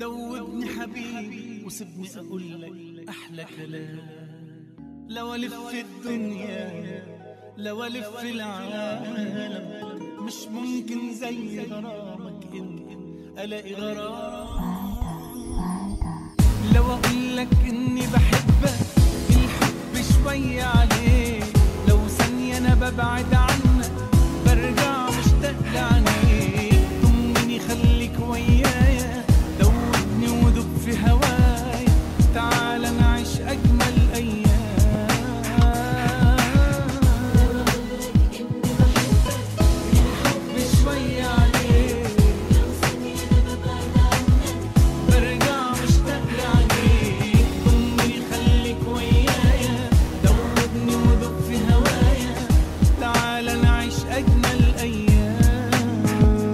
دوبني حبيبي وسيبني اقول لك احلى كلام لو الف في الدنيا لو الف في العالم مش ممكن زي غرامك انت الاقي غرام لو اقول لك اني بحبك الحب شوية عليك لو ثانية انا ببعد عنك برجع مشتاق لعينيك طمني خليك ويايا دوبني ودوب في هواي تعال نعيش اجمل ايام الحب شوية عليك برجع مشتاق لعينيك طمني خليك ويايا دوبني ودوب في هوايا تعال نعيش اجمل ايام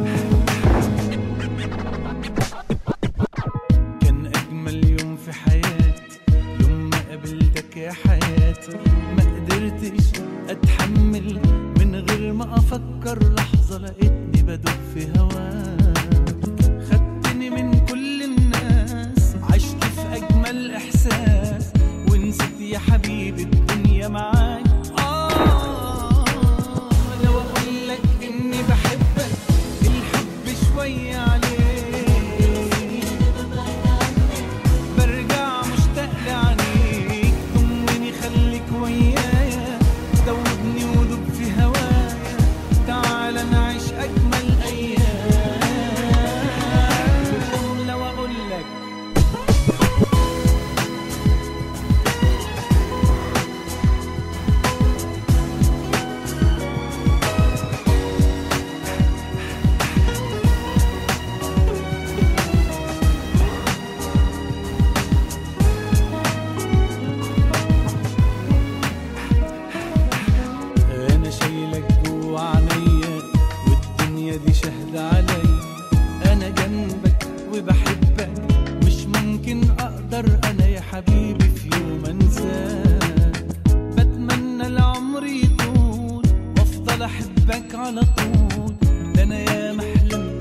كان اجمل يوم في حياتي يوم ما قابلتك يا حياتي ما قدرتش اتحمل من غير ما افكر لحظه لقيتني بدوب في هواك خدتني من كل الناس عشت في اجمل احساس ونسيت يا حبيبي الدنيا معاك آه لو اقول لك اني بحبك الحب شويه عليك برجع مشتاق لعينيك طمني خليك ويايا دوبني ودوب في هوايا تعال نعيش اجمل ايام لو اقول لك انا شايلك جوا عينيا والدنيا دي شاهدة عليا انا جنبك وبحبك مش ممكن اقدر انا يا حبيبي في يوم انساك بتمنى العمر يطول وافضل احبك على طول ده انا يا محلم